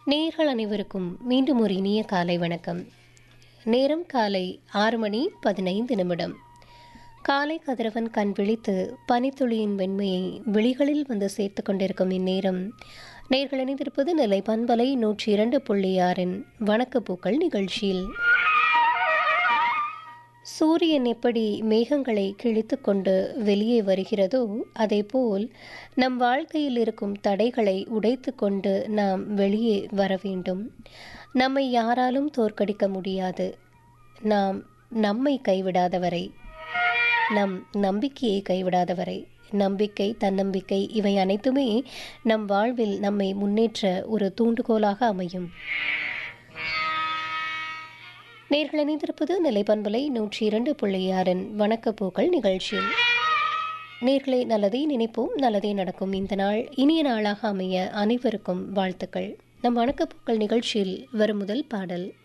நேயர்கள் அனைவருக்கும் மீண்டும் ஒரு இனிய காலை வணக்கம் நேரம் காலை ஆறு மணி பதினைந்து நிமிடம் காலை கதிரவன் கண் விழித்து பனித்துளியின் வெண்மையை விழிகளில் வந்து சேர்த்து கொண்டிருக்கும் இந்நேரம் நேர்கள் இணைந்திருப்பது நிலை பண்பலை நூற்றி இரண்டு புள்ளி ஆறின் வணக்கப்பூக்கள் நிகழ்ச்சியில் சூரியன் எப்படி மேகங்களை கிழித்து கொண்டு வெளியே வருகிறதோ அதேபோல் நம் வாழ்க்கையில் இருக்கும் தடைகளை உடைத்து கொண்டு நாம் வெளியே வர வேண்டும் நம்மை யாராலும் தோற்கடிக்க முடியாது நாம் நம்மை கைவிடாதவரை நம் நம்பிக்கையை கைவிடாதவரை நம்பிக்கை தன்னம்பிக்கை இவை அனைத்துமே நம் வாழ்வில் நம்மை முன்னேற்ற ஒரு தூண்டுகோலாக அமையும் நேர்கள் இணைந்திருப்பது நிலைப்பண்பலை நூற்றி இரண்டு புள்ளி ஆறின் வணக்கப்பூக்கள் நிகழ்ச்சியில் நேர்களை நல்லதே நினைப்போம் நல்லதே நடக்கும் இந்த நாள் இனிய நாளாக அமைய அனைவருக்கும் வாழ்த்துக்கள் நம் வணக்கப்பூக்கள் நிகழ்ச்சியில் வரும் முதல் பாடல்